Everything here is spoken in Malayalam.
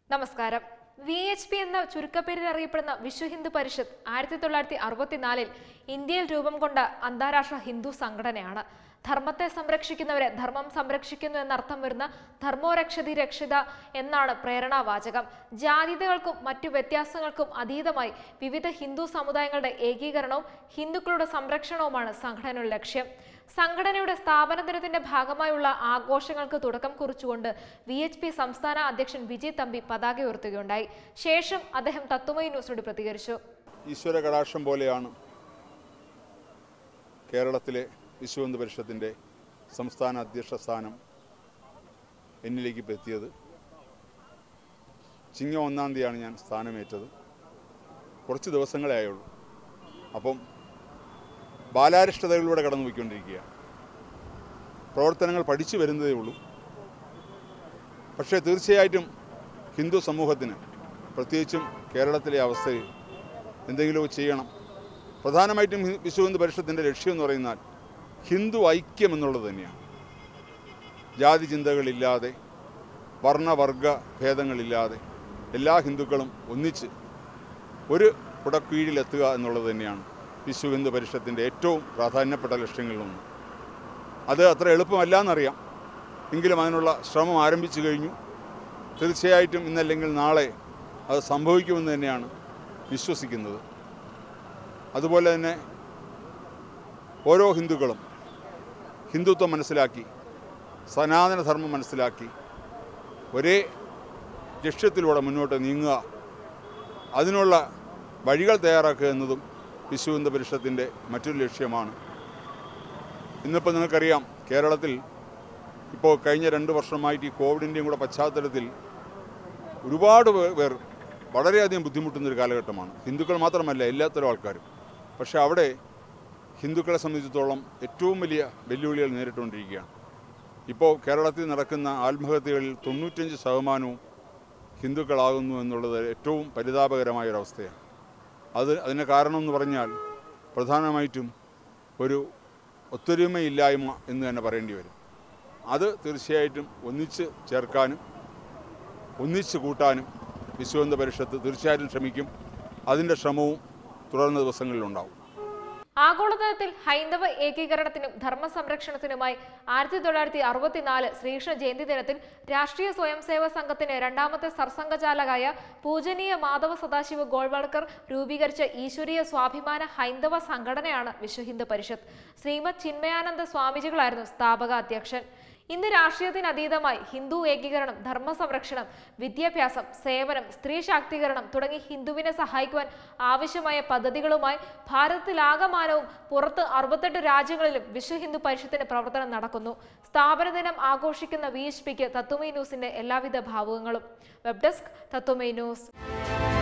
നമസ്കാരം വി എച്ച് പി എന്ന ചുരുക്കപ്പേരിൽ അറിയപ്പെടുന്ന വിശ്വ ഹിന്ദു പരിഷത്ത് ആയിരത്തി തൊള്ളായിരത്തി അറുപത്തിനാലിൽ ഇന്ത്യയിൽ രൂപം കൊണ്ട അന്താരാഷ്ട്ര ഹിന്ദു സംഘടനയാണ് ധർമ്മത്തെ സംരക്ഷിക്കുന്നവരെ ധർമ്മം സംരക്ഷിക്കുന്നു എന്നർത്ഥം വരുന്ന ധർമ്മോ രക്ഷതി രക്ഷിത എന്നാണ് പ്രേരണാവാചകം ജാതീയതകൾക്കും മറ്റു വ്യത്യാസങ്ങൾക്കും അതീതമായി വിവിധ ഹിന്ദു സമുദായങ്ങളുടെ ഏകീകരണവും ഹിന്ദുക്കളുടെ സംരക്ഷണവുമാണ് സംഘടനയുടെ ലക്ഷ്യം സംഘടനയുടെ സ്ഥാപന ദിനത്തിന്റെ ഭാഗമായുള്ള ആഘോഷങ്ങൾക്ക് തുടക്കം കുറിച്ചുകൊണ്ട് വി എച്ച് പി സംസ്ഥാന അധ്യക്ഷൻ വിജയ് തമ്പി പതാക ഉയർത്തുകയുണ്ടായി ശേഷം അദ്ദേഹം തത്വമയി ന്യൂസിനോട് പ്രതികരിച്ചു ഈശ്വര കടാക്ഷം പോലെയാണ് കേരളത്തിലെ വിശ്വഹിന്ദു പരിഷത്തിൻ്റെ സംസ്ഥാന അധ്യക്ഷ സ്ഥാനം എന്നിലേക്ക് ഇപ്പോൾ എത്തിയത് ചിങ്ങം ഒന്നാം തീയതിയാണ് ഞാൻ സ്ഥാനമേറ്റത് കുറച്ച് ദിവസങ്ങളേ ആയുള്ളൂ അപ്പം ബാലാരിഷ്ടതകളിലൂടെ കടന്നു പോയിക്കൊണ്ടിരിക്കുകയാണ് പ്രവർത്തനങ്ങൾ പഠിച്ചു വരുന്നതേ ഉള്ളൂ പക്ഷേ തീർച്ചയായിട്ടും ഹിന്ദു സമൂഹത്തിന് പ്രത്യേകിച്ചും കേരളത്തിലെ അവസ്ഥയിൽ എന്തെങ്കിലുമൊക്കെ ചെയ്യണം പ്രധാനമായിട്ടും ഹി- വിശ്വ ഹിന്ദു പരിഷത്തിൻ്റെ ലക്ഷ്യം എന്ന് പറയുന്നാൽ ഹിന്ദു ഐക്യം എന്നുള്ളത് തന്നെയാണ് ജാതി ചിന്തകളില്ലാതെ വർണ്ണവർഗ ഭേദങ്ങളില്ലാതെ എല്ലാ ഹിന്ദുക്കളും ഒന്നിച്ച് ഒരു കുടക്കീഴിലെത്തുക എന്നുള്ളത് തന്നെയാണ് വിശ്വ ഹിന്ദു പരിഷത്തിൻ്റെ ഏറ്റവും പ്രാധാന്യപ്പെട്ട ലക്ഷ്യങ്ങളിലൊന്ന് അത് അത്ര എളുപ്പമല്ല എന്നറിയാം എങ്കിലും അതിനുള്ള ശ്രമം ആരംഭിച്ചു കഴിഞ്ഞു തീർച്ചയായിട്ടും ഇന്നല്ലെങ്കിൽ നാളെ അത് സംഭവിക്കുമെന്ന് തന്നെയാണ് വിശ്വസിക്കുന്നത് അതുപോലെ തന്നെ ഓരോ ഹിന്ദുക്കളും ഹിന്ദുത്വം മനസ്സിലാക്കി സനാതനധർമ്മം മനസ്സിലാക്കി ഒരേ ലക്ഷ്യത്തിലൂടെ മുന്നോട്ട് നീങ്ങുക അതിനുള്ള വഴികൾ തയ്യാറാക്കുക എന്നതും വിശ്വഹിന്ദു പരിഷത്തിൻ്റെ മറ്റൊരു ലക്ഷ്യമാണ് ഇന്നിപ്പോൾ നിങ്ങൾക്കറിയാം കേരളത്തിൽ ഇപ്പോൾ കഴിഞ്ഞ രണ്ട് വർഷമായിട്ട് ഈ കോവിഡിൻ്റെയും കൂടെ പശ്ചാത്തലത്തിൽ ഒരുപാട് പേ- പേർ വളരെയധികം ബുദ്ധിമുട്ടുന്നൊരു കാലഘട്ടമാണ് ഹിന്ദുക്കൾ മാത്രമല്ല എല്ലാത്തരം ആൾക്കാരും പക്ഷേ അവിടെ ഹിന്ദുക്കളെ സംബന്ധിച്ചിടത്തോളം ഏറ്റവും വലിയ വെല്ലുവിളികൾ നേരിട്ടുകൊണ്ടിരിക്കുകയാണ് ഇപ്പോൾ കേരളത്തിൽ നടക്കുന്ന ആത്മഹത്യകളിൽ തൊണ്ണൂറ്റഞ്ച് ശതമാനവും ഹിന്ദുക്കളാകുന്നു എന്നുള്ളത് ഏറ്റവും പരിതാപകരമായ ഒരവസ്ഥയാണ് അത് അതിന് കാരണം എന്ന് പറഞ്ഞാൽ പ്രധാനമായിട്ടും ഒരു ഒത്തൊരുമയില്ലായ്മ എന്ന് തന്നെ പറയേണ്ടി വരും അത് തീർച്ചയായിട്ടും ഒന്നിച്ച് ചേർക്കാനും ഒന്നിച്ച് കൂട്ടാനും വിശ്വഹിന്ദു പരിഷത്ത് തീർച്ചയായിട്ടും ശ്രമിക്കും അതിൻ്റെ ശ്രമവും തുടർന്ന ദിവസങ്ങളിലുണ്ടാവും ആഗോളതലത്തിൽ ഹൈന്ദവ ഏകീകരണത്തിനും ധർമ്മ സംരക്ഷണത്തിനുമായി ആയിരത്തി തൊള്ളായിരത്തി അറുപത്തിനാല് ശ്രീകൃഷ്ണ ജയന്തി ദിനത്തിൽ രാഷ്ട്രീയ സ്വയംസേവക സംഘത്തിന് രണ്ടാമത്തെ സർസംഘചാലകായ പൂജനീയ മാധവ സദാശിവ ഗോൾവൾക്കർ രൂപീകരിച്ച ഈശ്വരീയ സ്വാഭിമാന ഹൈന്ദവ സംഘടനയാണ് വിശ്വ ഹിന്ദു പരിഷത്ത് ശ്രീമദ് ചിന്മയാനന്ദ സ്വാമിജികളായിരുന്നു സ്ഥാപക അധ്യക്ഷൻ ഇന്ന് രാഷ്ട്രീയത്തിന് അതീതമായി ഹിന്ദു ഏകീകരണം ധർമ്മ സംരക്ഷണം വിദ്യാഭ്യാസം സേവനം സ്ത്രീ ശാക്തീകരണം തുടങ്ങി ഹിന്ദുവിനെ സഹായിക്കുവാൻ ആവശ്യമായ പദ്ധതികളുമായി ഭാരതത്തിലാകമാനവും പുറത്ത് അറുപത്തെട്ട് രാജ്യങ്ങളിലും വിശ്വ ഹിന്ദു പരിഷത്തിന്റെ പ്രവർത്തനം നടക്കുന്നു സ്ഥാപന ദിനം ആഘോഷിക്കുന്ന വി എച്ച് പിക്ക് തത്വമൈ ന്യൂസിന്റെ എല്ലാവിധ ഭാവുകങ്ങളും വെബ് ഡെസ്ക് തത്വമൈ ന്യൂസ്